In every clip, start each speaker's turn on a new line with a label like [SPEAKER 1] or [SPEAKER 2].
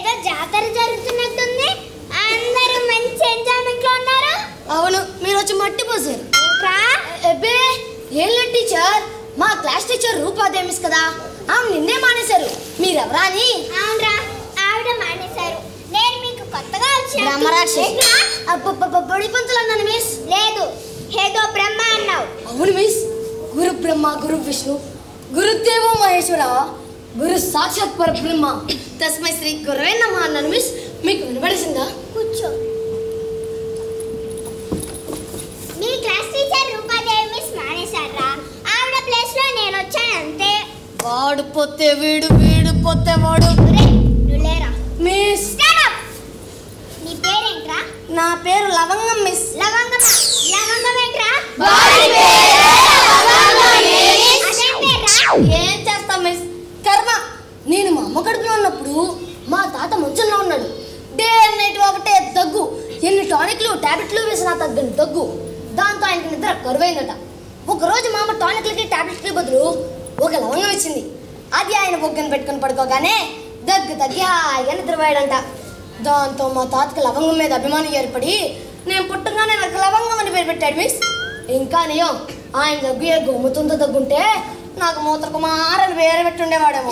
[SPEAKER 1] ఏదో జాతర జరుగుతున్నట్టుంది అందరూ మంచి ఎంజాయ్మెంట్ లో ఉన్నారు
[SPEAKER 2] అవును మీరు వచ్చి మట్టి పోసారు
[SPEAKER 1] ఏంట్రా
[SPEAKER 2] అబ్బే ఏం లేదు టీచర్ మా క్లాస్ టీచర్ రూపాదేవి మిస్ కదా ఆమె నిన్నే మానేశారు మీరెవరా అని
[SPEAKER 1] అవునరా ఆవిడ మానేశారు నేను మీకు కొత్తగా వచ్చిన
[SPEAKER 2] బ్రహ్మరాక్షి బడి పంతులు అన్నాను మిస్
[SPEAKER 1] లేదు ఏదో బ్రహ్మ అన్నావు
[SPEAKER 2] అవును మిస్ గురు బ్రహ్మ గురు విష్ణు గురుదేవో మహేశ్వర గురు సాక్షాత్ పరబ్రహ్మ తస్మై శ్రీ గురవే నమ అన్నాను మిస్ మీకు వినబడిసిందా
[SPEAKER 1] కూర్చో మీ క్లాస్ టీచర్ రూపాదేవి మిస్ మానేశారా ఆవిడ ప్లేస్ లో నేను వచ్చాను అంతే
[SPEAKER 2] వాడు పోతే వీడు వీడు పోతే వాడు
[SPEAKER 1] ఒరే, నువ్వు లేరా
[SPEAKER 2] మిస్
[SPEAKER 1] Stand up. నీ పేరేంట్రా
[SPEAKER 2] నా పేరు లవంగం మిస్
[SPEAKER 1] లవంగమా లవంగం ఏంట్రా
[SPEAKER 2] వాడి పేరే
[SPEAKER 1] అదేం పేర్రా
[SPEAKER 2] ఏం చేస్తాం మిస్ కర్మ నేను మా అమ్మ కడుపులో ఉన్నప్పుడు మా తాత మంచంలో ఉన్నాడు డే అండ్ నైట్ ఒకటే దగ్గు ఎన్ని టానిక్లు టాబ్లెట్లు వేసినా తగ్గని దగ్గు దాంతో ఆయనకి నిద్ర కరువైందట ఒకరోజు మా అమ్మ టానిక్లకి టాబ్లెట్లకి బదులు ఒక లవంగం ఇచ్చింది అది ఆయన బొగ్గను పెట్టుకొని పడుకోగానే దగ్గు తగ్గి హాయిగా నిద్రపోయాడంట దాంతో మా తాతకి లవంగం మీద అభిమానం ఏర్పడి నేను పుట్టగానే నాకు లవంగం అని పేరు పెట్టాడు మిస్ ఇంకా నియం ఆయన దగ్గు ఏ గొమ్ముతుందో దగ్గుంటే నాకు మూత్ర కుమారని వేరే పెట్టుండేవాడేమో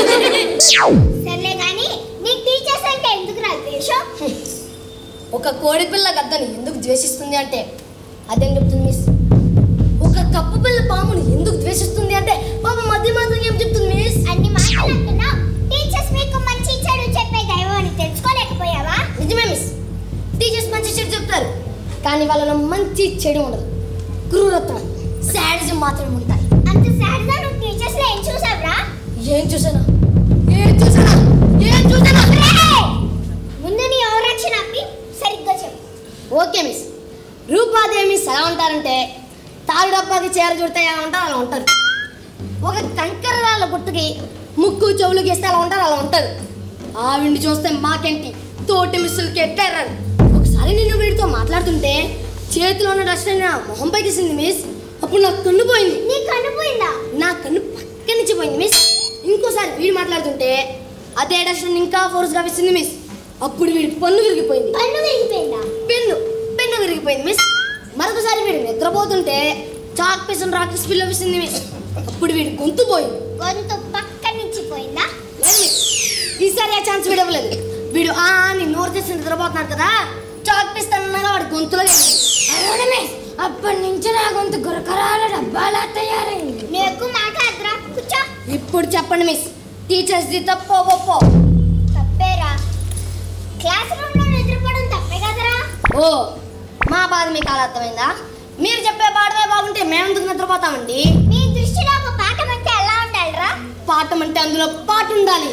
[SPEAKER 1] సర్లే గాని నీకు టీచర్స్ అంటే ఎందుకు రా ద్వేషం
[SPEAKER 2] ఒక కోడి పిల్ల గద్దని ఎందుకు ద్వేషిస్తుంది అంటే అదేం చెప్తుంది మిస్ ఒక కప్పు పిల్ల పాముని ఎందుకు ద్వేషిస్తుంది అంటే పాప మధ్య మాత్రం ఏం చెప్తుంది మిస్
[SPEAKER 1] అన్ని మాటలు అంటున్నావు టీచర్స్ మీకు మంచి చెడు చెప్పే దైవం అని తెలుసుకోలేకపోయావా
[SPEAKER 2] నిజమే మిస్ టీచర్స్ మంచి చెడు చెప్తారు కానీ వాళ్ళలో మంచి చెడు ఉండదు క్రూరత్వం శాడిజం మాత్రమే ఉంటాయి
[SPEAKER 1] అంత సాడ్గా నువ్వు టీచర్స్ లో ఏం చూసావురా
[SPEAKER 2] ఏం చూసానా ఏం చూసానా ఏం చూసానా
[SPEAKER 1] ముందు నీ ఓవరాక్షన్ ఆపి సరిగ్గా చెప్పు
[SPEAKER 2] ఓకే మిస్ రూపాదేవి మిస్ ఎలా ఉంటారంటే తాగు డబ్బాకి చీర చుడితే ఎలా ఉంటారు అలా ఉంటారు ఒక కంకర రాళ్ళ గుట్టుకి ముక్కు చెవులు గీస్తే అలా ఉంటారు అలా ఉంటారు ఆవిడ్ని చూస్తే మాకేంటి తోటి మిస్సులకి ఎట్టారు ఒకసారి నేను వీడితో మాట్లాడుతుంటే చేతిలో ఉన్న డస్ట్ నా మొహం పైకేసింది మిస్ అప్పుడు నాకు కన్ను పోయింది
[SPEAKER 1] నీ కన్ను పోయిందా
[SPEAKER 2] నా కన్ను పక్క నుంచి పోయింది మిస్ ఇంకోసారి వీడు మాట్లాడుతుంటే అదే డస్ట్ ఇంకా ఫోర్స్గా వేసింది మిస్ అప్పుడు వీడి పన్ను విరిగిపోయింది
[SPEAKER 1] కన్ను విరిగిపోయిందా
[SPEAKER 2] పెన్ను పెన్ను విరిగిపోయింది మిస్ మరొకసారి వీడు నిద్రపోతుంటే చాక్ పీసును రాకి స్పిల్ వేసింది మిస్ అప్పుడు వీడి గొంతు పోయింది
[SPEAKER 1] గొంతు పక్క నుంచి పోయిందా
[SPEAKER 2] లేదు మిస్. ఈసారి ఆ ఛాన్స్ వీడు ఇవ్వలేదు వీడు ఆ అని నోరు తెచ్చి నిద్రపోతున్నాడు కదా చాక్ పీస్ తన్నగా వాడి గొంతులో వెళ్ళింది మిస్ అప్పటి నుంచి నా గొంతు గురకరాల డబ్బాలా తయారైంది
[SPEAKER 1] నువ్వు ఎక్కువ మాట్లాడదురా కూర్చో
[SPEAKER 2] ఇప్పుడు చెప్పండి మిస్ టీచర్స్ ది తప్పో ఒప్పో
[SPEAKER 1] తప్పేరా క్లాస్ రూమ్ లో నిద్రపోవడం తప్పే కదరా
[SPEAKER 2] ఓ మా బాధ మీకు అలా అర్థమైందా మీరు చెప్పే పాడమే బాగుంటే మేమెందుకు నిద్రపోతామండి
[SPEAKER 1] మీ దృష్టిలో ఒక పాఠం అంటే ఎలా ఉండాలిరా
[SPEAKER 2] పాఠం అంటే అందులో పాట ఉండాలి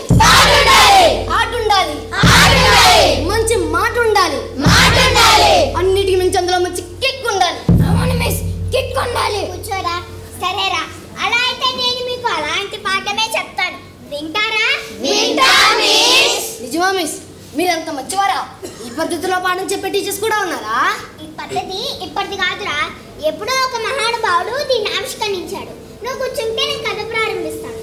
[SPEAKER 2] ఆట ఉండాలి మంచి మాట ఉండాలి అన్నిటికి మించి అందులో మంచి కిక్ ఉండాలి అవును మిస్ కిక్ ఉండాలి
[SPEAKER 1] కూర్చోరా సరేరా అలా అయితే నేను మీకు అలాంటి పాఠమే చెప్తాను వింటారా
[SPEAKER 2] నిజమా మిస్ మీరంత మంచివారా ఈ పద్ధతిలో పాఠం చెప్పే టీచర్స్ కూడా ఉన్నారా
[SPEAKER 1] ఈ పద్ధతి ఇప్పటిది కాదురా ఎప్పుడో ఒక మహానుభావుడు దీన్ని ఆవిష్కరించాడు నువ్వు కూర్చుంటే నేను కథ ప్రారంభిస్తాను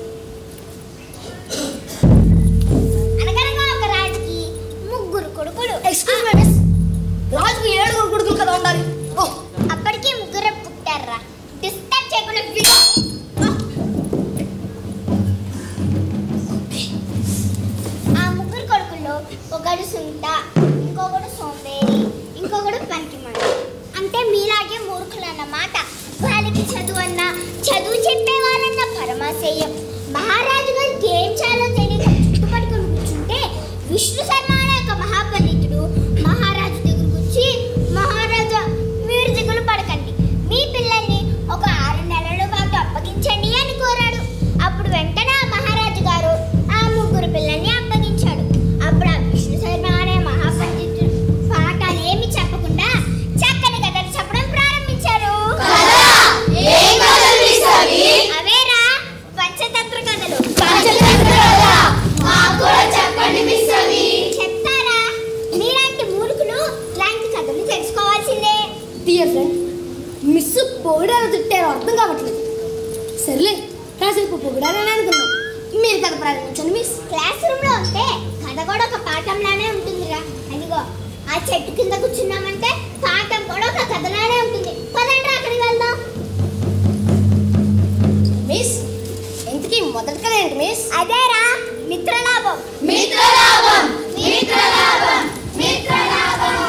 [SPEAKER 1] అనగనగా ఒక రాజుకి ముగ్గురు కొడుకులు
[SPEAKER 2] ఎక్స్క్యూజ్ మీ మిస్ రాజుకు ఏడుగురు కొడుకులు కదా ఉండాలి ఓ
[SPEAKER 1] అప్పటికి ముగ్గురు పుట్టారా డిస్టర్బ్ చేయకుండా విను. ఆ ముగ్గురు కొడుకుల్లో ఒకడు సుంట ఇంకొకడు సోంబేరి ఇంకొకడు పనికిమాలి అంటే మీలాగే మూర్ఖులు అన్నమాట వాళ్ళకి చదువు అన్న చదువు చెప్పేవాళ్ళన్న పరమాశయం మహారాజు గారికి ఏం చేయాలో తెలియక చుట్టుపట్టుకుని కూర్చుంటే విష్ణు శర్మ అనే ఒక మహాపండితుడు మహారాజు దగ్గరకు వచ్చి మహారాజా మీరు దిగులు పడకండి మీ పిల్లల్ని ఒక ఆరు నెలల పాటు అప్పగించండి అని కోరాడు అప్పుడు వెంటనే ఆ మహారాజు గారు ఆ ముగ్గురు పిల్లల్ని అప్పగించాడు అప్పుడు ఆ విష్ణు శర్మ అనే మహాపండితుడు పాఠాలు ఏమి చెప్పకుండా చక్కని కథలు చెప్పడం ప్రారంభించారు అవేరా పంచతంత్ర కథలు చెప్తాను పాఠంలానే ఉంటుందిరా అదిగో ఆ చెట్టు కింద కూర్చున్నామంటే పాఠం కూడా ఒక కథలానే ఉంటుంది పదండి అక్కడికి వెళ్దాం
[SPEAKER 2] మిస్ ఇంతకీ మొదటి కథ ఏంటి మిస్
[SPEAKER 1] అదేరా మిత్రలాభం
[SPEAKER 2] మిత్రలాభం
[SPEAKER 1] మిత్రలాభం మిత్రలాభం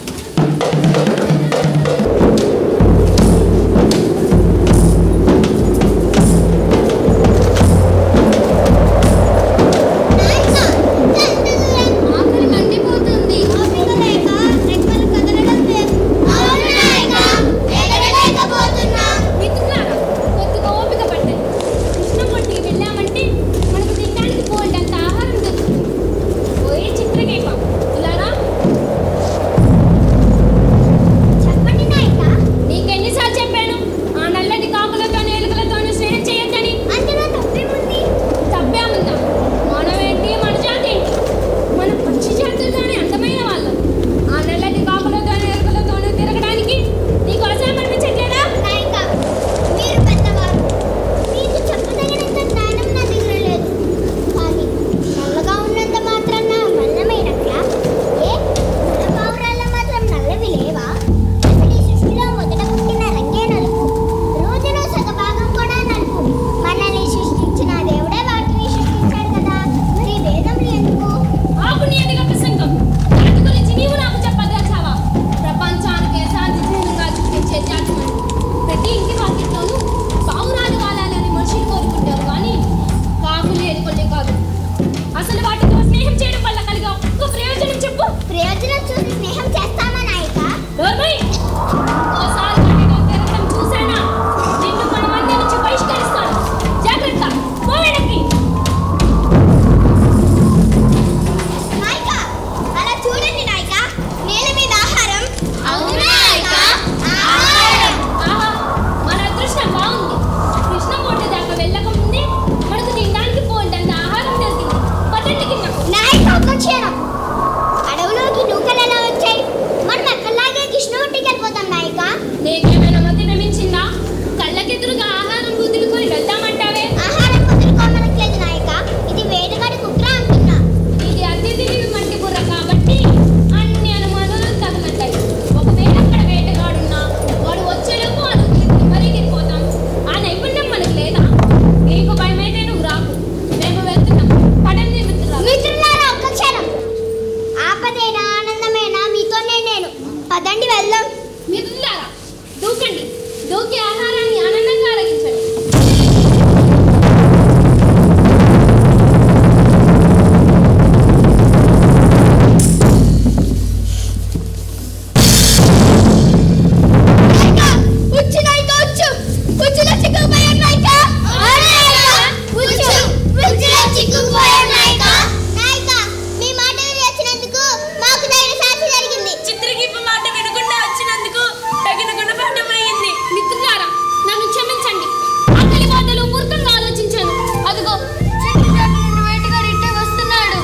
[SPEAKER 2] ఆకలి మండిపోతుంది మిత్రులారా కొద్దిగా ఓపిక పట్టండి కృష్ణమూర్తికి వెళ్ళామంటే మనకు తినడానికి పోలంత ఆహారం దొరుకుతుంది పోయే చిత్రకేప ఇలారా
[SPEAKER 1] చెప్పండి నాయక
[SPEAKER 2] నీకెన్నిసార్లు చెప్పాను ఆ నల్లటి కాకులతోనూ ఎలుకలతోనూ స్నేహం చేయొద్దని
[SPEAKER 1] అందులో తప్పేముంది
[SPEAKER 2] తప్పేముందా మనమేంటి మన జాతి ఏంటి మన పక్షి జాతులతోనే అందమైన వాళ్ళం ఆ నల్లటి కాకులతోనూ ఎలుకలతోనూ తిరగడానికి నీకు అసహ్యం అనిపించట్లేదా
[SPEAKER 1] నాయక మీరు పెద్దవారు మీకు చెప్పదగినంత జ్ఞానం నా దగ్గర లేదు కానీ నల్లగా ఉన్నంత మాత్రం నా మల్లమైనట్లా ఏ మన పావురాల్లో మాత్రం నల్లవి లేవా అసలు ఈ సృష్టిలో మొదట పుట్టిన రంగే నలుపు రోజులో సగభాగం కూడా నలుపు మనల్ని సృష్టించిన దేవుడే వాటిని సృష్టించాడు కదా మరి వేదములు ఎందుకు
[SPEAKER 2] ఆపు నీ ఎదుగ ప్రసంగం దాని గురించి నీవు నాకు చెప్పదలిచావా ప్రపంచానికి శాంతి చిహ్నంగా చూపించే జాతి మనది. ప్రతి ఇంటి వాకిట్లోనూ పావురాలు వాలాలని మనుషులు కోరుకుంటారు కానీ కాకులు ఎలుకలే కాదు అసలు వాటితో స్నేహం చేయడం వల్ల కలిగే ఒక్క ప్రయోజనం చెప్పు
[SPEAKER 1] ప్రయోజనం చూసి స్నేహం చేస్తామా నాయక
[SPEAKER 2] డోర్మై ఇంకోసారి వాటితో తిరగడం చూసానా నిన్ను మన మధ్య నుంచి బహిష్కరిస్తాను జాగ్రత్త పో వెనక్కి
[SPEAKER 1] నాయక అలా చూడండి నాయక నేల మీద ఆహారం
[SPEAKER 2] అవునా నాయక?
[SPEAKER 1] ఆహారం
[SPEAKER 2] ఆహా, మన అదృష్టం బాగుంది కృష్ణమూర్తి దాకా వెళ్ళక ముందే మనకు తినడానికి పోండంత ఆహారం దొరికింది పదండి కిందకు
[SPEAKER 1] నాయక ఒక క్షణం అడవులోకి నూకలు ఎలా వచ్చాయి మనం ఎక్కడలాగే కృష్ణుడికి వెళ్ళిపోతాం నాయక
[SPEAKER 2] నీకేమైనా మతి నమించిందా కళ్ళకెదురుగా ఆహారం వదులుకొని వెళ్దామంటావే
[SPEAKER 1] ఆహారం వదులుకోమనట్లేదు నాయక ఇది వేటగాడి కుట్ర అంటున్నా
[SPEAKER 2] ఇది అతి తెలివి మంటి బుర్ర కాబట్టి అన్ని అనుమానాలు తగినట్టాయి ఒకవేళ అక్కడ వేటగాడున్నా వాడు వచ్చేలోపు మనం తిరిగి పరిగెత్తిపోతాం ఆ నైపుణ్యం మనకు లేదా నీకు భయమైతే నువ్వు రాకు మేము వెళ్తున్నాం పడండి మిత్రులారా.
[SPEAKER 1] మిత్రులారా ఒక్క క్షణం ఆపదేనా ఆనందమేనా మీతోనే నేను పదండి వెళ్దాం
[SPEAKER 2] మిత్రులారా దూకండి దూకి ఆహారాన్ని ఆనందంగా అరగించండి
[SPEAKER 1] ఉచ్చు నాయక ఉచ్చు ఉచ్చులో చిక్కుకుపోయాం నాయక ఉచ్చు ఉచ్చులో చిక్కుకుపోయాం నాయక నాయక మీ మాట విని వచ్చినందుకు మాకు తగిన శాస్తి జరిగింది
[SPEAKER 2] చిత్రగీప మాట వినకుండా వచ్చినందుకు తగిన గుణపాఠం అయింది మిత్రులారా నన్ను క్షమించండి ఆకలి బాధలు మూర్ఖంగా ఆలోచించాను అదిగో వేటగాడు ఇట్టే వస్తున్నాడు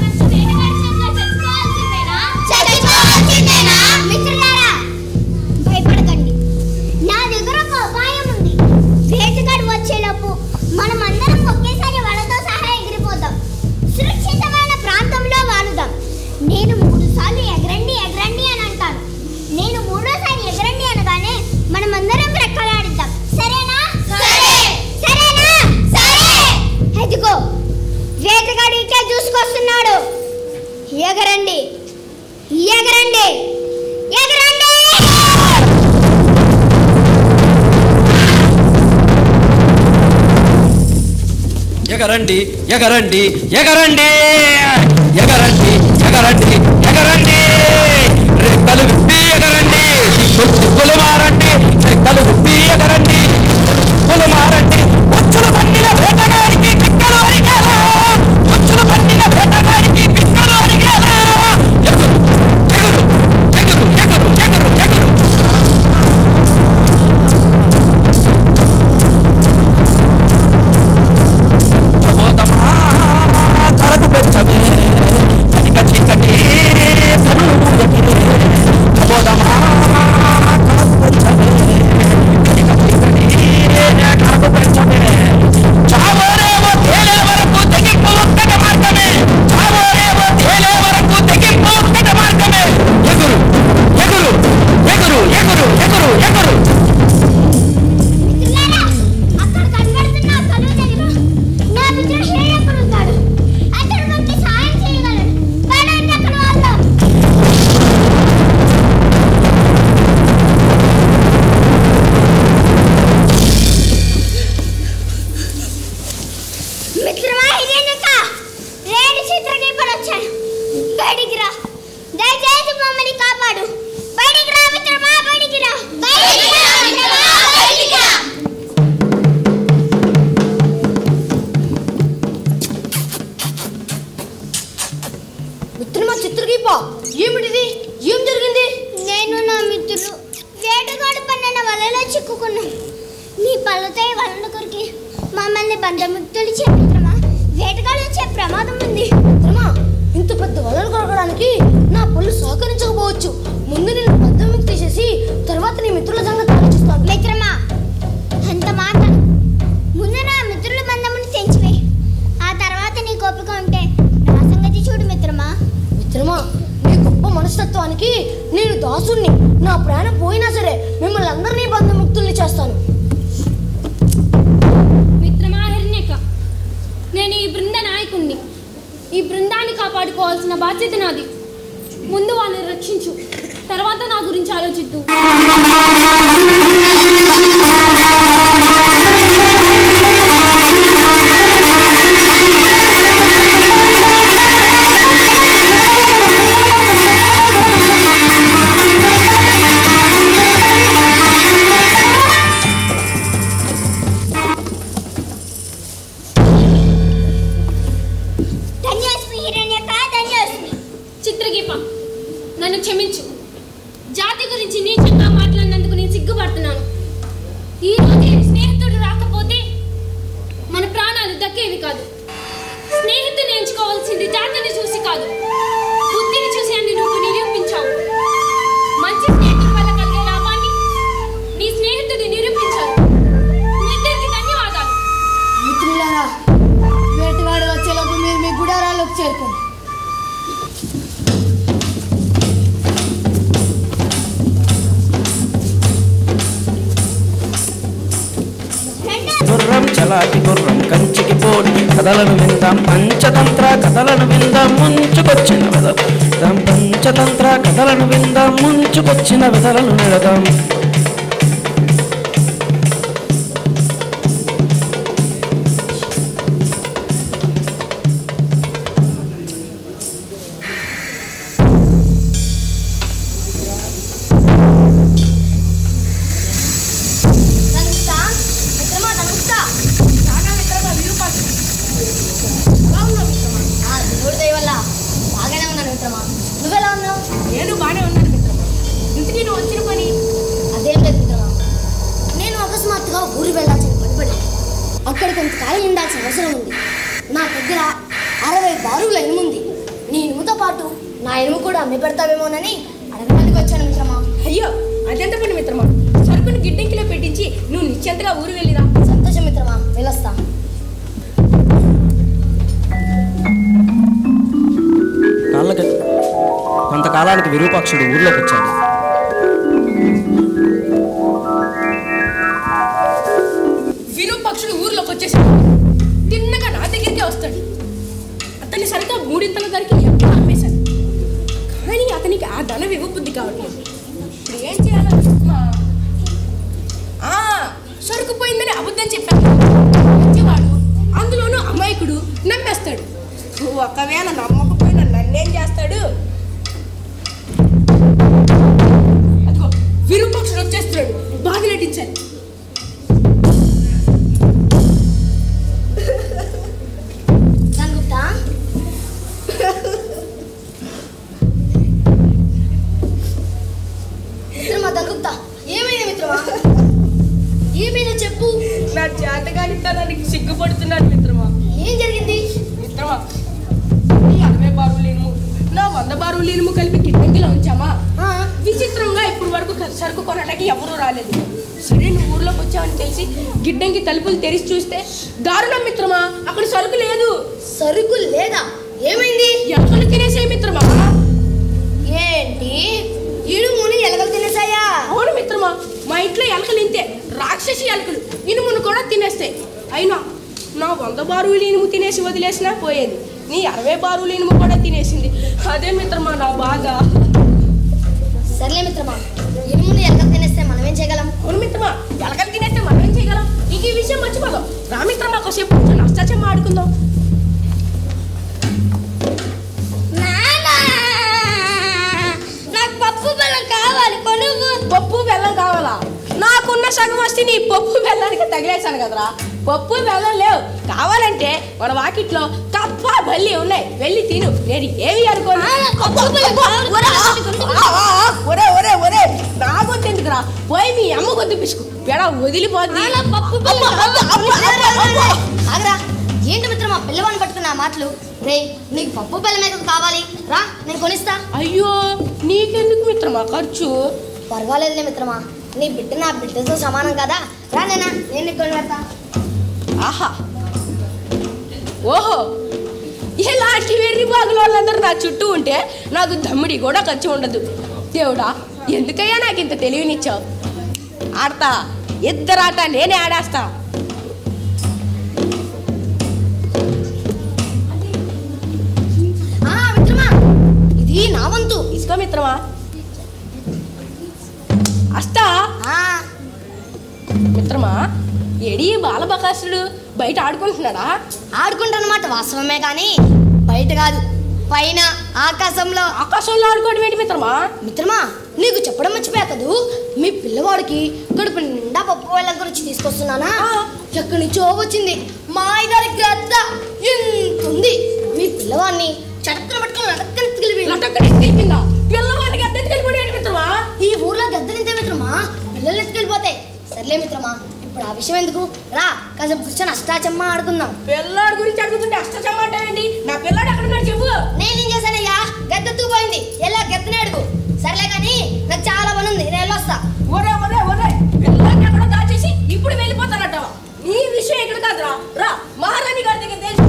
[SPEAKER 1] చచ్చిపోవాల్సిందేనా మిత్రులారా భయపడకండి నా దగ్గర ఒక ఉపాయం ఉంది వేటగాడు వచ్చేలోపు మనం అందరం ఒకేసారి వాళ్ళతో సహా ఎగిరిపోదాం సురక్షితమైన ప్రాంతంలో వాలుదాం నేను మూడు సార్లు ఎగరండి ఎగరండి అని అంటాను నేను మూడోసారి ఎగరండి అనగానే మనం అందరం రెక్కలాడిద్దాం సరేనా సరే సరేనా సరే ఎదుగో వేటగాడు ఇట్టే చూసుకొస్తున్నాడు ఎగరండి ఎగరండి ఎగరండి
[SPEAKER 3] ఎగరండి ఎగరండి ఎగరండి ఎగరండి ఎగరండి ఎగరండి రెక్కలు విప్పి ఎగరండి చిక్కులు మారండి రెక్కలు విప్పి ఎగరండి చిక్కులు మారండి ఉచ్చులు పండిన వేటగాడికి పిక్కలు అరిగేలా ఉచ్చులు పండిన వేటగాడికి పిక్కలు అరిగేలా ఎగురు ఎగురు ఎగురు ఎగురు ఎగురు ఎగురు ప్రమోదమా తలకు పెంచమే
[SPEAKER 1] వాడు బయటికి రా మిత్రమా బయటికి రా బయటికి రా మిత్రమా బయటికి రా
[SPEAKER 2] మిత్రమా చిత్రదీప ఏమిటిది ఏం జరిగింది
[SPEAKER 1] నేను నా మిత్రులు వేటగాడు పన్నెండు వలలో చిక్కుకున్నాం నీ పళ్ళతో ఈ వలల కొరికి మమ్మల్ని బంధముక్తులు మిత్రమా వేటగాడు వచ్చే ప్రమాదం ఉంది
[SPEAKER 2] మిత్రమా ఇంత పెద్ద వలలు కొరకడానికి నా పళ్ళు సహకరించకపోవచ్చు ముందు నేను బద్దం తీసేసి తర్వాత నీ మిత్రుల సంగతి ఆలోచిస్తాను
[SPEAKER 1] మిత్రమా అంత మాట ముందు నా మిత్రుల బంధమును తెంచివే ఆ తర్వాత నీ కోపిక ఉంటే నా సంగతి చూడు మిత్రమా
[SPEAKER 2] మిత్రమా నీ గొప్ప మనస్తత్వానికి నేను దాసుణ్ణి నా ప్రాణం పోయినా సరే మిమ్మల్ని అందరినీ బంధముక్తుల్ని చేస్తాను
[SPEAKER 4] మిత్రమా హిరణ్యక నేను ఈ బృంద నాయకుణ్ణి ఈ బృందాన్ని కాపాడుకోవాల్సిన బాధ్యత నాది ముందు వాళ్ళని రక్షించు తర్వాత నా గురించి ఆలోచిద్దు
[SPEAKER 1] ధన్యోస్మి హిరణ్యక ధన్యోస్మి
[SPEAKER 4] చిత్రగీప నన్ను క్షమించు జాతి గురించి నీచంగా మాట్లాడినందుకు నేను సిగ్గుపడుతున్నాను ఈ రోజు ఈ స్నేహితుడు రాకపోతే మన ప్రాణాలు దక్కేవి కాదు స్నేహితుని ఎంచుకోవాల్సింది జాతిని చూసి కాదు బుద్ధిని చూసి అని నువ్వు నిరూపించావు మంచి స్నేహితుడి వల్ల కలిగే లాభాన్ని నీ స్నేహితుడు నిరూపించావు మీ ఇద్దరికి ధన్యవాదాలు
[SPEAKER 2] మిత్రులారా వేటగాడు వచ్చేలోపు మీరు మీ గుడారాల్లోకి చేరుకోండి
[SPEAKER 3] గుర్రం చలాకి గుర్రం కంచికి పోడి కథలను విందాం పంచతంత్ర కథలను విందాం ముంచుకొచ్చిన విధం పంచతంత్ర కథలను విందాం ముంచుకొచ్చిన విధలను నిడదాం
[SPEAKER 2] ధనుస్తా మిత్రమా ధనుస్తా రాగా మిత్రమా విరూపాక్ష ఎలా ఉన్నావు మిత్రమా ఆ దేవుడి దయ వల్ల బాగానే ఉన్నాను మిత్రమా నువ్వెలా ఉన్నావు
[SPEAKER 5] నేను బాగానే ఉన్నాను మిత్రమా ఇంతకీ నువ్వు వచ్చిన పని
[SPEAKER 2] అదేం లేదు మిత్రమా నేను అకస్మాత్తుగా ఊరి వెళ్ళాల్సిన పని పడింది అక్కడ కొంతకాలం ఉండాల్సిన అవసరం ఉంది నా దగ్గర అరవై బారుల ఇనుము ఉంది నీ ఇనుముతో పాటు నా ఇనుము కూడా అమ్మి పెడతావేమోనని అడగడానికి వచ్చాను మిత్రమా
[SPEAKER 5] అయ్యో అదెంత పని మిత్రమా సరుకును గిడ్డంకిలో పెట్టించి నువ్వు నిశ్చంతగా ఊరు వెళ్ళిరా
[SPEAKER 2] సంతోషం మిత్రమా వెళ్ళొస్తా
[SPEAKER 3] కాళ్ళకి కొంతకాలానికి విరూపాక్షుడు ఊర్లోకి వచ్చాడు
[SPEAKER 5] విరూపాక్షుడు ఊర్లోకి వచ్చేసాడు తిన్నగా నా దగ్గరికి వస్తాడు అతన్ని సరిగ్గా మూడింతల ధరకి ఎప్పుడు అమ్మేశాను కానీ అతనికి ఆ ధనం ఇవ్వబుద్ధి కావట్లేదు ఇప్పుడు ఏం చేయాలో మా ఆ, సరుకు పోయిందని అబద్ధం చెప్పాను మంచివాడు అందులోనూ అమాయకుడు నమ్మేస్తాడు ఒకవేళ నమ్మకపోయినా నన్నేం చేస్తాడు అదిగో విరూపాక్షుడు వచ్చేస్తున్నాడు బాధ నటించాలి
[SPEAKER 2] సంగుప్తా మిత్రమా దంగుప్తా ఏమైంది మిత్రమా ఏమైందో చెప్పు
[SPEAKER 5] నా చేతగానితనానికి సిగ్గుపడుతున్నాను మిత్రమా
[SPEAKER 2] ఏం జరిగింది
[SPEAKER 5] మిత్రమా నీ అరవై బారులు ఇనుము నా వంద బారులు ఇనుము కలిపి గిడ్డంగిలో ఉంచామా
[SPEAKER 2] ఆ,
[SPEAKER 5] విచిత్రంగా ఇప్పుడు వరకు క- సరుకు కొనడానికి ఎవరూ రాలేదు సరే నువ్వు ఊర్లోకి వచ్చావని తెలిసి గిడ్డంగి తలుపులు తెరిచి చూస్తే దారుణం మిత్రమా అక్కడ సరుకు లేదు
[SPEAKER 2] సరుకు లేదా ఏమైంది
[SPEAKER 5] ఎలకలు తినేసే మిత్రమా
[SPEAKER 2] ఏంటి ఇడుముని ఎలగలు తినేసాయా
[SPEAKER 5] అవును మిత్రమా మా ఇంట్లో ఎలకలు ఇంతే రాక్షసి ఎలకలు ఇనుమును కూడా తినేస్తాయి అయినా నా వంద బారువులు ఇనుము తినేసి వదిలేసినా పోయేది నీ అరవై బారువులు ఇనుము కూడా తినేసింది అదే మిత్రమా నా బాధ
[SPEAKER 2] సర్లే మిత్రమా ఇనుముని ఎలగలు తినేస్తే మనం ఏం చేయగలం
[SPEAKER 5] అవును మిత్రమా ఎలకలు తినేస్తే మనం ఏం చేయగలం నీకు ఈ విషయం మర్చిపోదాం రా మిత్రమా కాసేపు కూర్చొని అష్టాచమ్మ ఆడుకుందాం
[SPEAKER 1] నానా నాకు పప్పు
[SPEAKER 5] సగం వస్తే నీ పప్పు బెల్లానికి తగిలేశాను కదరా పప్పు బెల్లం లేవు కావాలంటే మన వాకిట్లో కప్ప బల్లి ఉన్నాయి వెళ్ళి తిను నేను ఏమి అనుకోను అబ్బా, అబ్బా, ఒరే, ఆ, ఆ, ఆ, ఒరే ఒరే ఒరే నా గొంతు ఎందుకురా పోయి మీ అమ్మ గొంతు పిసుకు పెడ వదిలిపోద్ది
[SPEAKER 4] పప్పు
[SPEAKER 5] అబ్బా, అబ్బా, అబ్బా, అబ్బా, అబ్బా.
[SPEAKER 2] ఆగరా ఏంటి మిత్రమా పిల్లవాడిని పట్టుకున్న ఆ మాటలు రే నీకు పప్పు బెల్లమే కదా కావాలి రా నేను కొనిస్తా
[SPEAKER 5] అయ్యో నీకెందుకు మిత్రమా ఖర్చు
[SPEAKER 2] పర్వాలేదులే మిత్రమా నీ బిడ్డ నా బిడ్డతో సమానం కదా రా నేనా నేను నీకు కొని పెడతా
[SPEAKER 5] ఆహా ఓహో ఇలాంటి వెర్రి బాగులు వాళ్ళందరూ నా చుట్టూ ఉంటే నాకు దమ్ముడి కూడా ఖర్చు ఉండదు దేవుడా ఎందుకయ్యా నాకు ఇంత తెలివినిచ్చావు ఆడతా ఇద్దరాట నేనే ఆడేస్తా
[SPEAKER 2] ఆ మిత్రమా ఇది నా వంతు
[SPEAKER 5] ఇసుకో మిత్రమా అస్తా
[SPEAKER 2] ఆ
[SPEAKER 5] మిత్రమా ఎడి బాలబకాసుడు బయట ఆడుకుంటున్నాడా
[SPEAKER 2] ఆడుకుంటానమాట వాస్తవమే కానీ బయట కాదు పైన ఆకాశంలో
[SPEAKER 5] ఆకాశంలో ఆడుకోవడం ఏంటి మిత్రమా
[SPEAKER 2] మిత్రమా నీకు చెప్పడం మర్చిపోయా కదూ మీ పిల్లవాడికి కడుపు నిండా పప్పు వాళ్ళ గురించి తీసుకొస్తున్నానా ఎక్కడి నుంచో వచ్చింది మా ఇదారి గద్ద ఎంత ఉంది మీ పిల్లవాడిని చడక్కన పట్టుకుని నడక్కని
[SPEAKER 5] లటక్కడి తిరిగిందా పిల్లవాడికి అద్దెకి వెళ్ళిపోయాడు ఏంటి మిత్రమా
[SPEAKER 2] ఈ ఊర్లో గద్దనింతే మిత్రమా పిల్లలు ఎత్తుకెళ్ళిపోతాయి సర్లే మిత్రమా ఇప్పుడు ఆ విషయం ఎందుకు రా కాసేపు కూర్చొని అష్టాచమ్మ ఆడుకుందాం
[SPEAKER 5] పిల్లాడి గురించి అడుగుతుంటే అష్టచమ్మ అంటావేంటి నా పిల్లాడు ఎక్కడ ఉన్నాడు చెప్పు
[SPEAKER 2] నేనేం చేశానయ్యా గద్దెత్తు పోయింది ఎలా గద్దెనే అడుగు సర్లే కానీ నాకు చాలా పని ఉంది నేను వెళ్ళొస్తా
[SPEAKER 5] ఒరే ఒరే ఒరే పిల్లాడిని ఎక్కడో దాచేసి ఇప్పుడు వెళ్ళిపోతానటావా నీ విషయం ఇక్కడ కాదురా రా మహారాణి గారి దగ్గర తెలుసు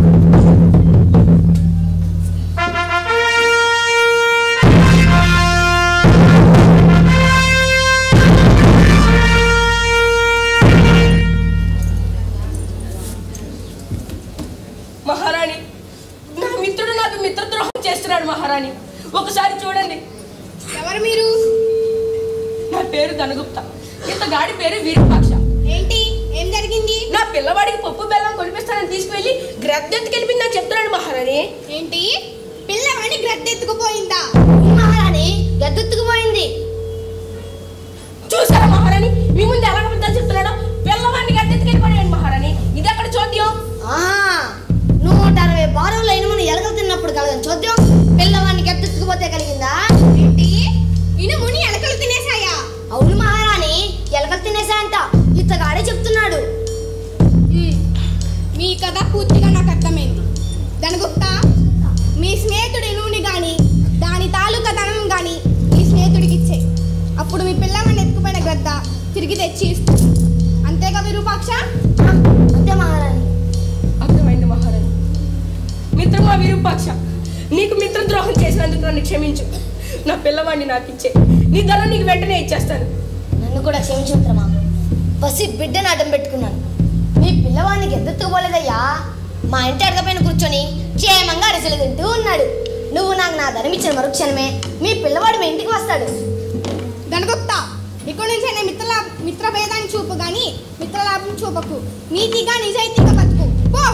[SPEAKER 5] మహారాణి నా మిత్రుడు నాకు మిత్రద్రోహం చేస్తున్నాడు మహారాణి ఒకసారి చూడండి
[SPEAKER 4] ఎవరు మీరు
[SPEAKER 5] నా పేరు ధనగుప్త ఇంత గాడి పేరు వీరపాక్ష
[SPEAKER 4] ఏంటి ఏం జరిగింది
[SPEAKER 5] నా పిల్లవాడికి పప్పు బెల్లం కొనిపిస్తానని తీసుకువెళ్ళి గ్రద్దెత్తుకెళ్ళిపోయిందని చెప్తున్నాడు మహారాణి
[SPEAKER 4] ఏంటి పిల్లవాడిని గ్రద్దెత్తుకుపోయిందా
[SPEAKER 2] మహారాణి గద్దెత్తుకు పోయింది
[SPEAKER 5] చూసారా మహారాణి మీ ముందు ఎలా అబద్ధాలు చెప్తున్నాడో పిల్లవాడిని గ్రద్దెత్తుకెళ్ళిపోయాడు మహారాణి ఇది ఎక్కడ చోద్యం
[SPEAKER 2] ఆహా నూట అరవై బారులు అయిన మనం ఎలకలు తిన్నప్పుడు కలగని చూద్దాం పిల్లవాడిని గద్దెత్తుకుపోతే కలిగిందా
[SPEAKER 4] ఏంటి ఇనుముని ఎలకలు తినేసాయా
[SPEAKER 2] అవును మహారాణి ఎలకలు తినేసాయంట ఇతగాడే చెప్తున్నాడు
[SPEAKER 4] మ్మ్. మీ కథ పూర్తిగా నాకు అర్థమైంది దనగుప్త మీ స్నేహితుడి నూనె కానీ దాని తాలూకా ధనం కానీ మీ స్నేహితుడికి ఇచ్చే అప్పుడు మీ పిల్లవాడిని ఎత్తుకుపోయిన గ్రద్ద తిరిగి తెచ్చి ఇస్తుంది అంతేగా విరూపాక్ష
[SPEAKER 2] ఆ, అంతే మహారాణి
[SPEAKER 5] అర్థమైంది మహారాణి మిత్రమా విరూపాక్ష నీకు మిత్రద్రోహం చేసినందుకు నన్ను క్షమించు నా పిల్లవాడిని నాకు ఇచ్చే నీ ధర నీకు వెంటనే ఇచ్చేస్తాను
[SPEAKER 2] నన్ను కూడా క్షమించు మిత్రమా పసి బిడ్డను అడ్డం పెట్టుకున్నాను మీ పిల్లవాడిని గద్దెత్తుకుపోలేదయ్యా మా ఇంటి అడగపైన కూర్చొని క్షేమంగా అరిసెలు తింటూ ఉన్నాడు నువ్వు నాకు నా ధనం ఇచ్చిన మరుక్షణమే మీ పిల్లవాడు మీ ఇంటికి వస్తాడు
[SPEAKER 4] దనగుప్త ఇక్కడి నుంచి నేను మిత్రలా మిత్రభేదాన్ని చూపు కానీ మిత్రలాభం చూపకు నీతిగా నిజాయితీగా బతుకు పో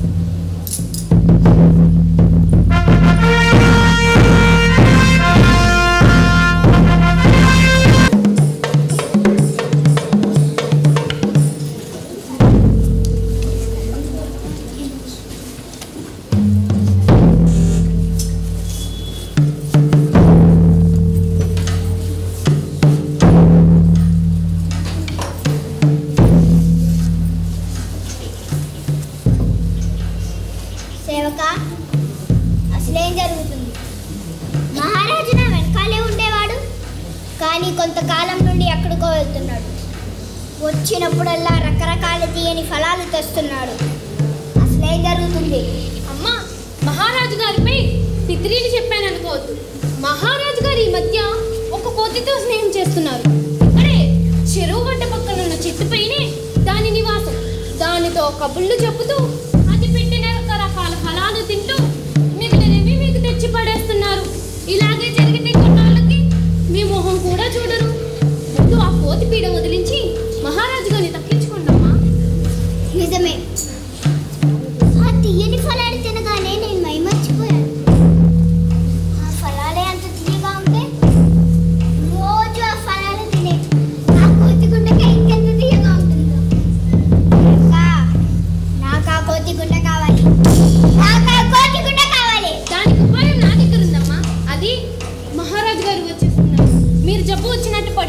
[SPEAKER 1] సేవక అసలేం జరుగుతుంది మహారాజు నా వెనకాలే ఉండేవాడు కానీ కొంతకాలం నుండి ఎక్కడికో వెళ్తున్నాడు వచ్చినప్పుడల్లా రకరకాల తీయని ఫలాలు తెస్తున్నాడు అసలేం జరుగుతుంది
[SPEAKER 4] అమ్మా మహారాజు గారిపై పిత్రీలు చెప్పాను అనుకోవద్దు మహారాజు గారు ఈ మధ్య ఒక కోతితో స్నేహం చేస్తున్నారు ఇక్కడే చెరువు గడ్డ పక్కన ఉన్న చెట్టుపైనే దాని నివాసం దానితో కబుళ్ళు చెప్పుతూ అది పెట్టిన రకరకాల ఫలాలు తింటూ మిగిలినవి మీకు తెచ్చి పడేస్తున్నారు ఇలాగే జరిగితే కొన్నాళ్ళకి మీ మొహం కూడా చూడరు ముందు ఆ కోతి పీడ వదిలించి మహారాజు గారిని తప్పించుకోండమ్మా
[SPEAKER 1] నిజమే ఆ తీయని ఫలాలు తినగానే నేను మైమర్చిపోయాను ఆ ఫలాలే అంత తీయగా ఉంటే రోజు ఆ ఫలాలు తినే ఆ కోతి గుండెకి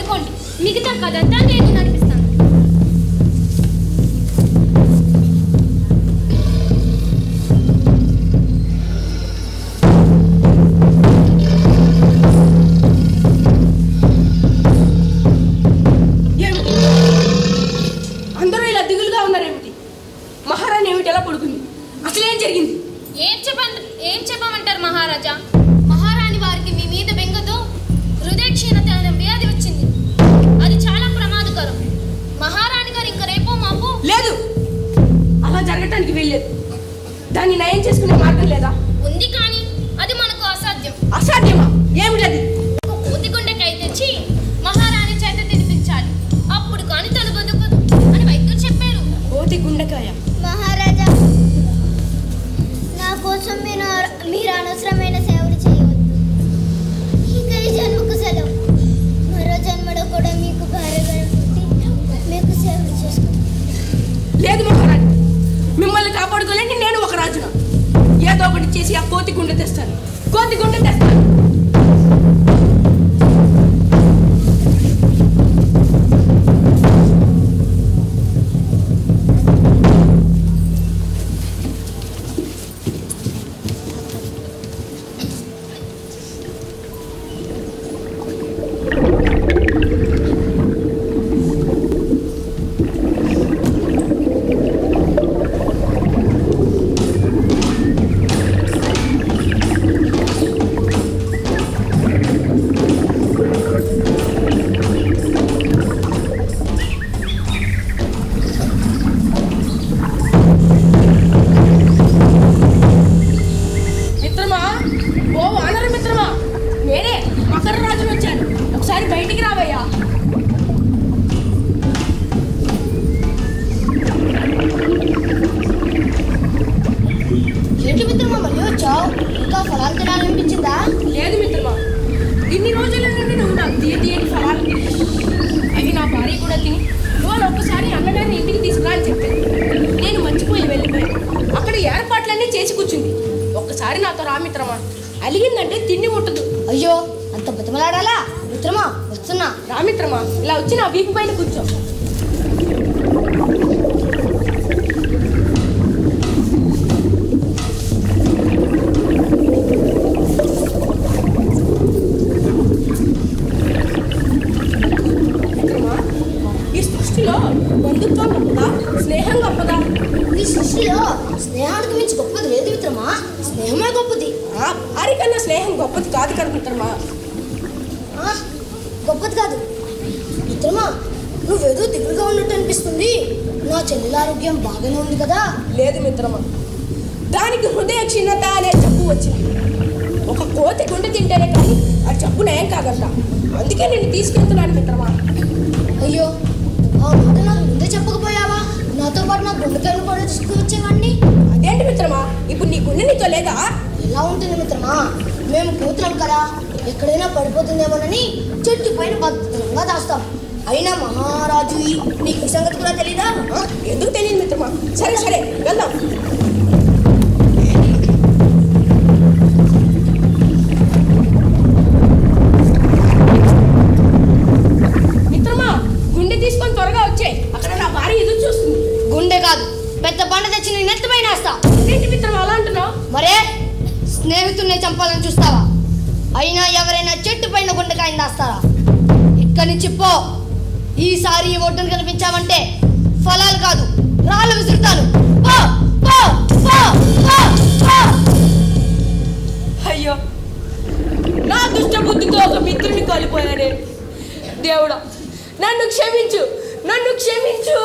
[SPEAKER 4] పడుకోండి మిగతా కథంతా నేను నడిపిస్తాను
[SPEAKER 5] ఏమిటి అందరూ ఇలా దిగులుగా ఉన్నారేమిటి మహారాణి ఏమిటి ఎలా పడుకుంది అసలు ఏం జరిగింది
[SPEAKER 4] ఏం చెప్పంట ఏం చెప్పమంటారు మహారాజా మహారాణి వారికి మీ మీద బెంగతో హృదయ క్షీణత అనే వ్యాధి వచ్చింది అది చాలా ప్రమాదకరం మహారాణి గారు ఇంక రేపో మాపు
[SPEAKER 5] లేదు అలా జరగటానికి వీల్లేదు దాన్ని నయం చేసుకునే మార్గం లేదా
[SPEAKER 4] ఉంది కానీ అది మనకు అసాధ్యం
[SPEAKER 5] అసాధ్యమా ఏమిటది
[SPEAKER 4] ఒక కోతి గుండెకాయ తెచ్చి మహారాణి చేత తినిపించాలి అప్పుడు కానీ తను బతుకదు అని వైద్యులు చెప్పారు
[SPEAKER 5] కోతి గుండెకాయ
[SPEAKER 1] మహారాజా నా కోసం మీరు మీరు అనవసరమైన సేవలు చేయవద్దు ఇక ఈ జన్మకు సెలవు మరో జన్మలో కూడా మీకు భార్యగా పుట్టి మీకు సేవలు చేసుకుంటాను
[SPEAKER 5] లేదు మహారాణి మిమ్మల్ని కాపాడుకోలేని నేను ఒక రాజున ఏదో ఒకటి చేసి ఆ కోతి గుండె తెస్తాను కోతి గుండె తెస్తాను మిత్రమా ఓ వానర మిత్రమా నేనే మకర రాజును వచ్చాను ఒకసారి బయటికి రావయ్యా
[SPEAKER 2] ఏంటి మిత్రమా మళ్ళీ వచ్చావు ఇంకా ఫలాలు తినాలనిపించిందా
[SPEAKER 5] లేదు మిత్రమా ఇన్ని రోజుల నుండి నువ్వు నాకు తీయ తీయని ఫలాలు తినిపించావు. అవి నా భార్య కూడా తిని ఇవాళ ఒక్కసారి అన్నగారిని ఇంటికి తీసుకురా అని చెప్పాను నేను మర్చిపోయి వెళ్ళిపోయాను అక్కడ ఏర్పాట్లన్నీ చేసి కూర్చుంది ఒక్కసారి నాతో రా మిత్రమా అలిగిందంటే తిండి ముట్టదు
[SPEAKER 2] అయ్యో అంత బతిమలాడాలా మిత్రమా వస్తున్నా
[SPEAKER 5] రా మిత్రమా ఇలా వచ్చి నా వీపు పైన కూర్చో మిత్రమా, ఈ సృష్టిలో బంధుత్వం గొప్పదా స్నేహం గొప్పదా
[SPEAKER 2] ఈ సృష్టిలో స్నేహానికి మించి గొప్పది లేదు మిత్రమా స్నేహమే గొప్పది
[SPEAKER 5] ఆ భార్య కన్నా స్నేహం గొప్పది కాదు కదా మిత్రమా
[SPEAKER 2] ఆ, గొప్పది కాదు మిత్రమా నువ్వేదో దిగులుగా ఉన్నట్టు అనిపిస్తుంది నా చెల్లెల ఆరోగ్యం బాగానే ఉంది కదా
[SPEAKER 5] లేదు మిత్రమా దానికి హృదయ క్షీణత అనే జబ్బు వచ్చింది ఒక కోతి గుండె తింటేనే కానీ ఆ జబ్బు నయం కాదంట అందుకే నేను తీసుకెళ్తున్నాను మిత్రమా
[SPEAKER 2] అయ్యో ఆ మాట నాకు ముందే చెప్పకపోయావా నాతో పాటు నా గుండెకాయలు కూడా తీసుకువచ్చేవాడిని
[SPEAKER 5] అదేంటి మిత్రమా ఇప్పుడు నీ గుండె నీతో లేదా
[SPEAKER 2] ఎలా ఉంటుంది మిత్రమా మేము కూతురం కదా ఎక్కడైనా పడిపోతుందేమోనని చెట్టు పైన భద్రంగా దాస్తాం అయినా మహారాజు ఈ- నీకు ఈ సంగతి కూడా తెలీదా
[SPEAKER 5] ఆ, ఎందుకు తెలియదు మిత్రమా సరే సరే వెళ్దాం మిత్రమా గుండె తీసుకొని త్వరగా వచ్చే అక్కడ నా భార్య ఎదురు చూస్తుంది
[SPEAKER 2] గుండె కాదు పెద్ద బండ తెచ్చి నీ నెత్తి పైన వేస్తా
[SPEAKER 5] ఏంటి మిత్రమా అలా అంటున్నావు
[SPEAKER 2] మరే స్నేహితుల్ని చంపాలని చూస్తావా అయినా ఎవరైనా చెట్టు పైన గుండెకాయని దాస్తారా ఇక్కడి నుంచి పో ఈసారి ఈ ఒడ్డును కనిపించావంటే ఫలాలు కాదు రాళ్ళు విసురుతాను పో పో పో పో పో
[SPEAKER 5] అయ్యో నా దుష్ట బుద్ధితో ఒక మిత్రుని కోల్పోయానే దేవుడా నన్ను క్షమించు నన్ను క్షమించు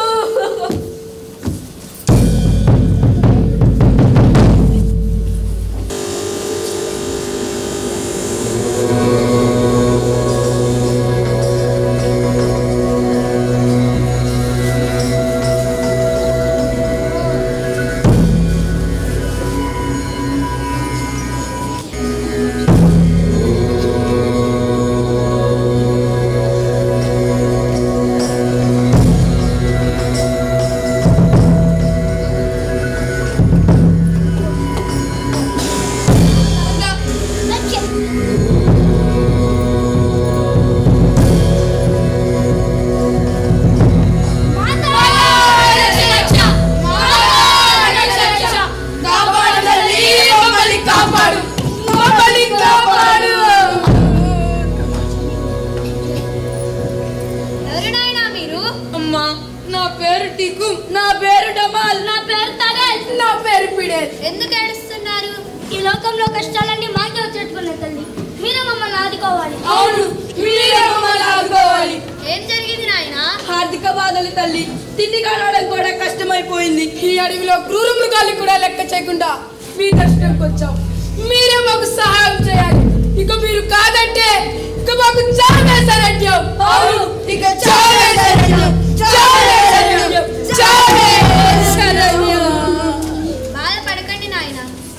[SPEAKER 5] లేదు
[SPEAKER 4] ఎందుకు ఏడుస్తున్నారు ఈ లోకంలో కష్టాలన్నీ మాకే వచ్చేట్టుకున్నాయి తల్లి మీరే మమ్మల్ని ఆదుకోవాలి
[SPEAKER 5] అవును మీరే మమ్మల్ని ఆదుకోవాలి
[SPEAKER 4] ఏం జరిగింది నాయన
[SPEAKER 5] ఆర్థిక బాధలు తల్లి తిండి కానడం కూడా కష్టమైపోయింది ఈ అడవిలో క్రూర మృగాలు కూడా లెక్క చేయకుండా మీ దర్శనంకి వచ్చాం మీరే మాకు సహాయం చేయాలి ఇక మీరు కాదంటే ఇక మాకు చాలా శరణ్యం అవును ఇక చాలా శరణ్యం చాలా శరణ్యం చాలా శరణ్యం
[SPEAKER 4] బాధపడకండి నాయన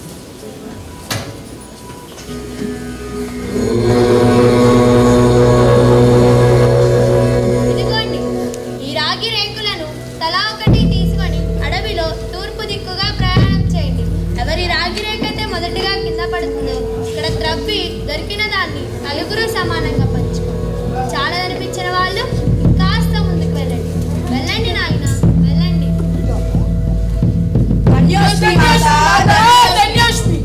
[SPEAKER 4] ఇదిగోండి ఈ రాగి రేకులను తలా ఒకటి తీసుకొని అడవిలో తూర్పు దిక్కుగా ప్రయాణం చేయండి ఎవరి రాగి రేకైతే మొదటిగా కింద పడుతుందో ఇక్కడ త్రవ్వి దొరికిన దాన్ని నలుగురు సమానంగా పంచుకోండి చాలా అనిపించిన వాళ్ళు కాస్త ముందుకు వెళ్ళండి వెళ్ళండి నాయన వెళ్ళండి
[SPEAKER 5] ధన్యోస్మి మాతా, ధన్యోస్మి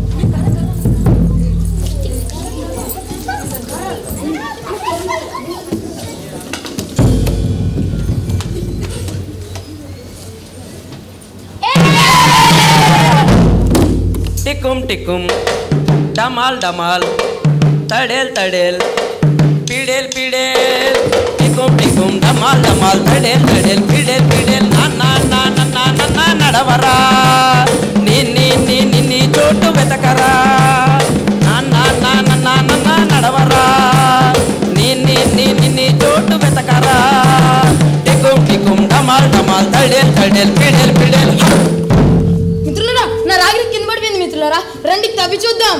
[SPEAKER 3] టికుం టికుం డమాల్ డమాల్ తడేల్ తడేల్ పీడేల్ పీడేల్ టికుం టికుం డమాల్ డమాల్ తడేల్ తడేల్ పీడేల్ పీడేల్ నా నా నా నా నా నా నా నడవరా నీ నీ నీ నీ నీ చోటు వెతకరా నా నా నా నా నా నా నా నడవరా నీ నీ నీ నీ నీ చోటు వెతకరా టికుం టికుం డమాల్ డమాల్ తడేల్ తడేల్ పీడేల్ పీడేల్
[SPEAKER 2] మిత్రులారా నా రాగిరి కింద పడిపోయింది మిత్రులారా రండి తవ్వి చూద్దాం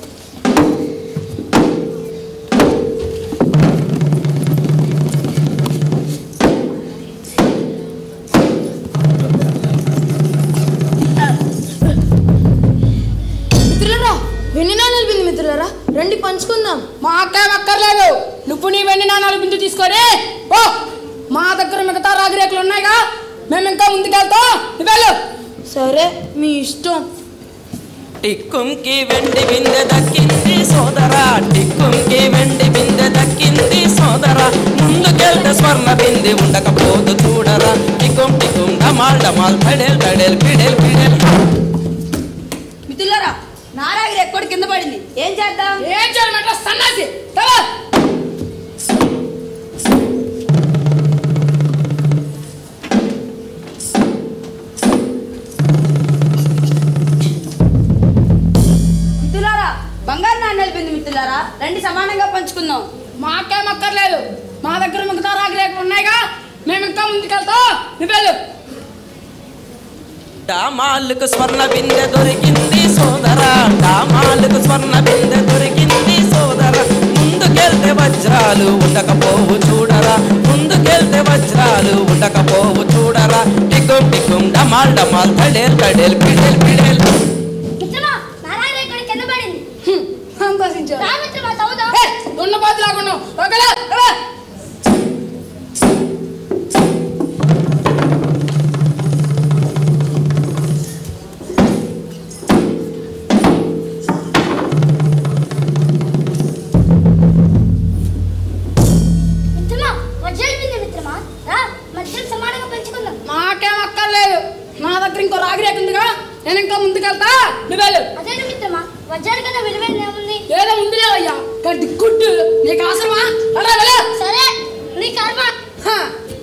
[SPEAKER 2] మిత్రులారా వెన్ని నాణాలు బింది మిత్రులారా రండి పంచుకుందాం
[SPEAKER 5] మా అక్కేం అక్కర్లేదు నువ్వు నీ వెండి నాణాలు బిందు తీసుకొని ఓ మా దగ్గర మిగతా రాగిరేకులు ఉన్నాయిగా మేము ఇంకా ముందుకెళ్తాం నువ్వు వెళ్ళు
[SPEAKER 2] సరే మీ ఇష్టం
[SPEAKER 3] టిక్కుంకి వెండి బిందె దక్కింది సోదరా టిక్కుంకి వెండి బిందె దక్కింది సోదరా ముందుకెళ్తే స్వర్ణ బింది ఉండకపోదు చూడరా టిక్కుం టిక్కుం డమాల్ డమాల్ తడేల్ తడేల్ పిడేల్ పిడేల్
[SPEAKER 6] మిత్రులారా నారాగిరి ఎక్కడ కింద పడింది ఏం చేద్దాం
[SPEAKER 5] ఏం చేయమంటే సన్నాసి తలా
[SPEAKER 6] మిత్రులారా బంగారు నాణ్యాలు బిందు మిత్రులారా రండి సమానంగా పంచుకుందాం
[SPEAKER 5] మాకేం అక్కర్లేదు మా దగ్గర మిగతా రాగిరేకులు ఉన్నాయిగా మేము ఇంకా ముందుకెళ్తాం నువ్వు వెళ్ళు
[SPEAKER 3] డామాలకు స్వర్ణ బిందె దొరికింది సోదరా డామాలకు స్వర్ణ బిందె దొరికింది సోదరా ముందుకెళ్తే వజ్రాలు ఉండకపోవు చూడరా ముందుకెళ్తే వజ్రాలు ఉండకపోవు చూడరా టిక్కుం టిక్కుం డమాల్ డమాల్ తడేల్ తడేల్ పిడేల్ పిడేల్
[SPEAKER 1] మిత్రమా నారాయణ ఇక్కడ కింద పడింది
[SPEAKER 5] సంతోషించారు
[SPEAKER 1] రా మిత్రమా తవ్వుదాం
[SPEAKER 5] ఏ, ఉన్న బాధ లేకుండా ఒకలా
[SPEAKER 1] మిత్రమా వజ్రాలు బిందె మిత్రమా రా మధ్యలో సమానంగా పెంచుకుందాం
[SPEAKER 5] నాకేం అక్కర్లేదు నా దగ్గర ఇంకో రాగిరేకు ఉందిగా నేను ఇంకా ముందుకెళ్తా నువ్వు వెళ్ళు
[SPEAKER 1] అదేనా మిత్రమా వజ్రాల కన్నా విలువైన ఏముంది
[SPEAKER 5] ఏదో ఉందిలే అయ్యా గడ్డి గుడ్డు నీకు అవసరమా అలా వెళ్ళు
[SPEAKER 1] సరే నీ కర్మ
[SPEAKER 5] హ.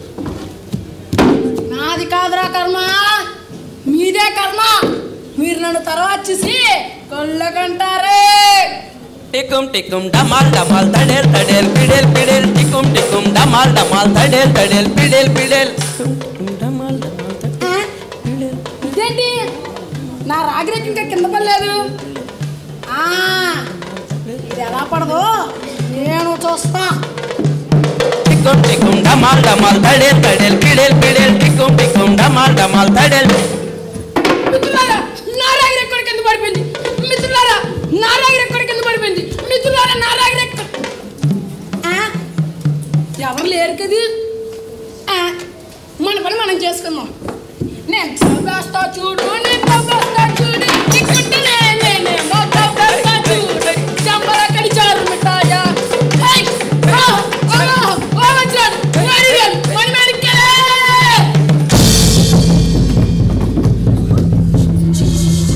[SPEAKER 5] నాది కాదురా కర్మ మీదే కర్మ మీరు నన్ను తర్వాత చూసి కొల్లకంటారే
[SPEAKER 3] టిక్కుం టిక్కుం డమాల్ డమాల్ తడేల్ తడేల్ పిడేల్ పిడేల్ టిక్కుం టిక్కుం డమాల్ డమాల్ తడేల్ తడేల్ పిడేల్ పిడేల్ డమాల్ డమాల్ తడేల్ పిడేల్
[SPEAKER 5] ఇదేంటి నా రాగిరేకి ఇంకా కింద పడలేదు ఆ, ఇది ఎలా పడదు నేను చూస్తా
[SPEAKER 3] టిక్కుం టిక్కుం డమాల్ డమాల్ తడేల్ తడేల్ పిడేల్ పిడేల్ టిక్కుం టిక్కుం డమాల్ డమాల్ తడేల్
[SPEAKER 5] మిత్రులారా నా రాగిరి ఎక్కడ కింద పడిపోయింది మిత్రులారా నా రాగిరి ఎక్కడ కింద పడిపోయింది మిత్రులారా నా రాగిరి ఎక్కడ ఆ? ఎవరు లేరు కదీ ఆ, మన పని మనం చేసుకుందాం నేను తవ్వేస్తా చూడు నేను తవ్వేస్తా చూడు చిక్కుంటే నేనేమో తవ్వేస్తా చూడు చెంపల కడిచారు మిఠాయ హై! ఆ! ఆ! ఆ వచ్చాడు! మణివేలు! మణిమేడికే!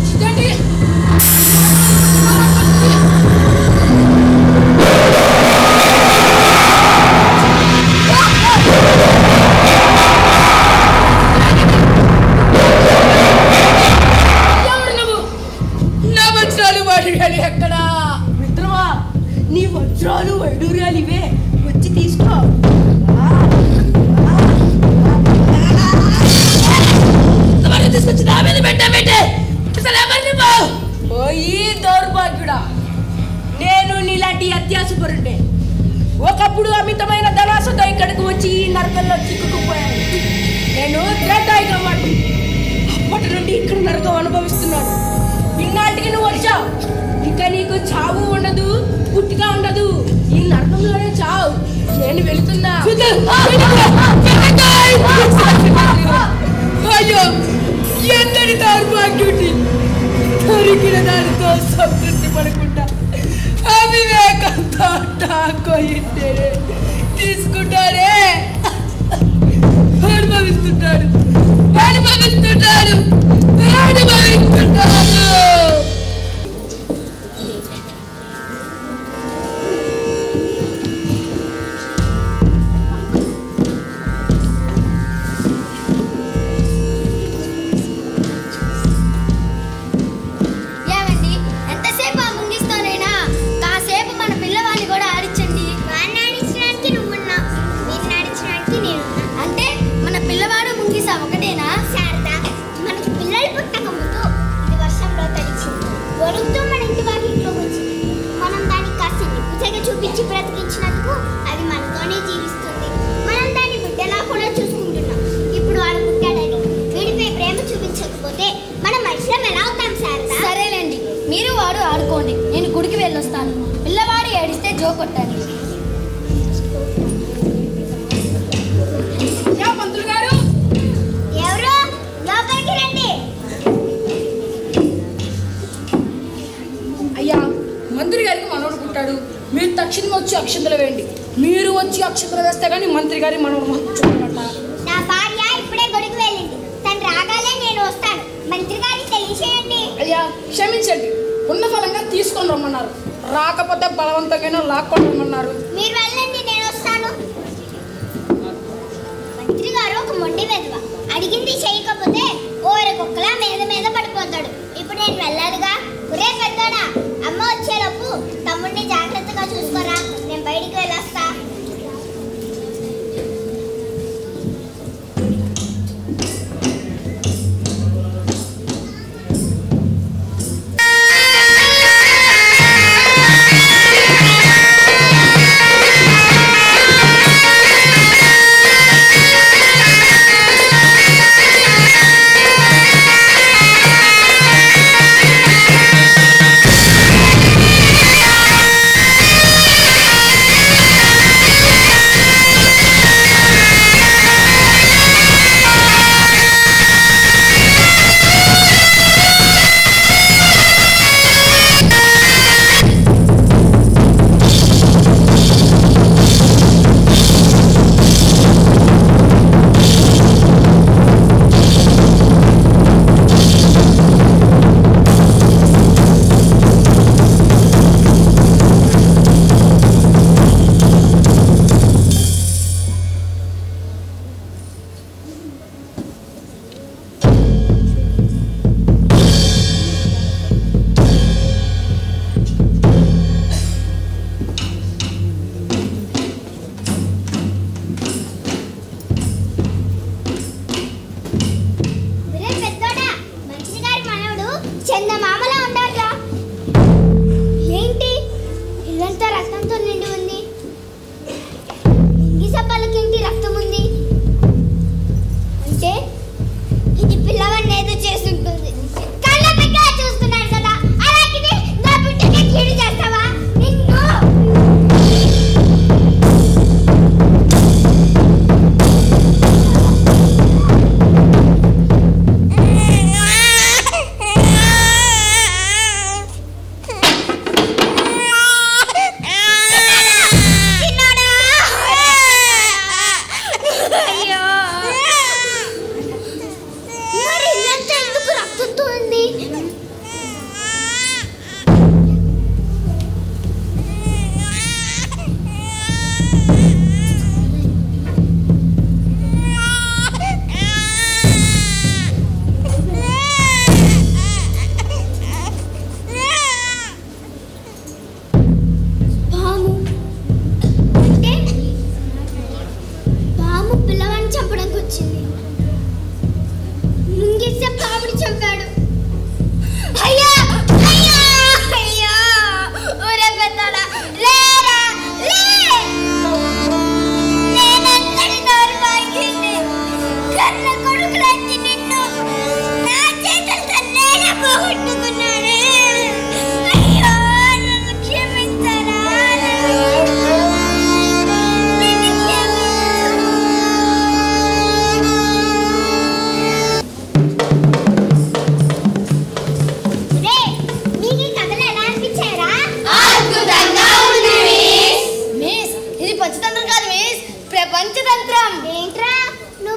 [SPEAKER 5] నీ వజ్రాలు వైడూర్యాలు ఇవే వచ్చి తీసుకో తీసుకొచ్చి నా మీద పెట్టాబెట్టే అసలు ఎవరిని బావు ఓ ఈ దౌర్భాగ్యుడా నేను నీలాంటి అత్యాసపరుడే ఒకప్పుడు అమితమైన ధనాసతో ఇక్కడికి వచ్చి ఈ నరకంలో చిక్కుకుపోయాను నేను త్రేతాయుగం వాడిని అప్పటి నుండి ఇక్కడ నరకం అనుభవిస్తున్నాను ఇన్నాటికి నువ్వు వచ్చావు ఇక నీకు చావు ఉండదు పుట్టిక ఉండదు ఈ నరకంలోనే చావు నేను వెళుతున్నా అయ్యో ఎంతటి దౌర్భాగ్యుడి దొరికిన దానితో సంతృప్తి పడకుండా అవివేకంతో టాకోయింటే తీసుకుంటారే అనుభవిస్తుంటాడు అనుభవిస్తుంటాడు అనుభవిస్తుంటాడు
[SPEAKER 2] ఏమండి ఎంతసేపు ఆ ముంగిస్తోనైనా కాసేపు మన పిల్లవాడిని కూడా ఆడించండి
[SPEAKER 1] వాడిని ఆడించడానికి నువ్వున్నా వీరిని ఆడించడానికి నేనున్నా
[SPEAKER 2] అంటే మన పిల్లవాడు ముంగిసా ఒకటేనా
[SPEAKER 1] శారద మనకి పిల్లలు పుట్టక ముందు ఇది వర్షంలో తడిచింది గొడుగుతూ మన ఇంటి వాకిట్లోకి వచ్చింది మనం దానికి కాస్త నిప్పుచెగ చూపించి బ్రతికించినందుకు అది మనతోనే జీవిస్తుంది మనం దాన్ని బిడ్డలా కూడా చూసుకుంటున్నాం ఇప్పుడు వాడు పుట్టాడని వీడిపై ప్రేమ చూపించకపోతే మనం మనుషులం ఎలా అవుతాం శారద
[SPEAKER 2] సరేలేండి మీరు వాడు ఆడుకోండి నేను గుడికి వెళ్ళొస్తాను పిల్లవాడు ఏడిస్తే జో కొట్టండి
[SPEAKER 5] యా మంత్రులు గారు
[SPEAKER 1] ఎవరు లోపలికి రండి
[SPEAKER 5] అయ్యా మంత్రి గారికి మనవడు పుట్టాడు మీరు తక్షణం వచ్చి అక్షంతలు వేయండి మీరు వచ్చి అక్షంతలు వేస్తే కానీ మంత్రి గారి మనవడు చూడట
[SPEAKER 1] నా భార్య ఇప్పుడే గుడికి వెళ్ళింది తను రాగానే నేను వస్తాను మంత్రి గారికి తెలియచేయండి
[SPEAKER 5] అయ్యా క్షమించండి ఉన్న ఫలంగా తీసుకొని రమ్మన్నారు రాకపోతే బలవంతంగా లాక్కొని రమ్మన్నారు
[SPEAKER 1] మీరు వెళ్ళండి నేను వస్తాను మంత్రి గారు ఒక మొండి వెధవ అడిగింది చేయకపోతే ఓరి కుక్కలా మీద మీద పడిపోతాడు ఇప్పుడు నేను వెళ్ళాలిగా ఒరే పెద్దోడా అమ్మ వచ్చేలోపు తమ్ముడిని జాగ్రత్తగా చూసుకోరా నేను బయటికి వెళ్ళొస్తా
[SPEAKER 2] ఆ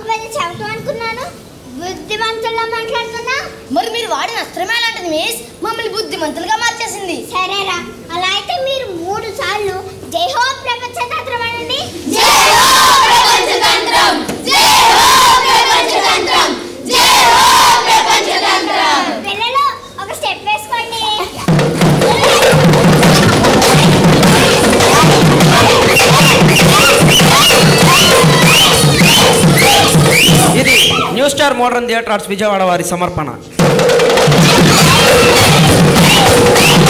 [SPEAKER 1] పెద్ద చవటం అనుకున్నాను బుద్ధిమంతుల్లా మాట్లాడుతున్నా
[SPEAKER 2] మరి మీరు వాడిన అస్త్రమే అలాంటిది మిస్ మమ్మల్ని బుద్ధిమంతులుగా మార్చేసింది
[SPEAKER 1] సరేరా అలా అయితే మీరు మూడు సార్లు జై హో ప్రపంచ తంత్రం అనండి పిల్లలు ఒక స్టెప్ వేసుకోండి
[SPEAKER 3] ఇది new star modern theatre arts Vijayawada వారి సమర్పణ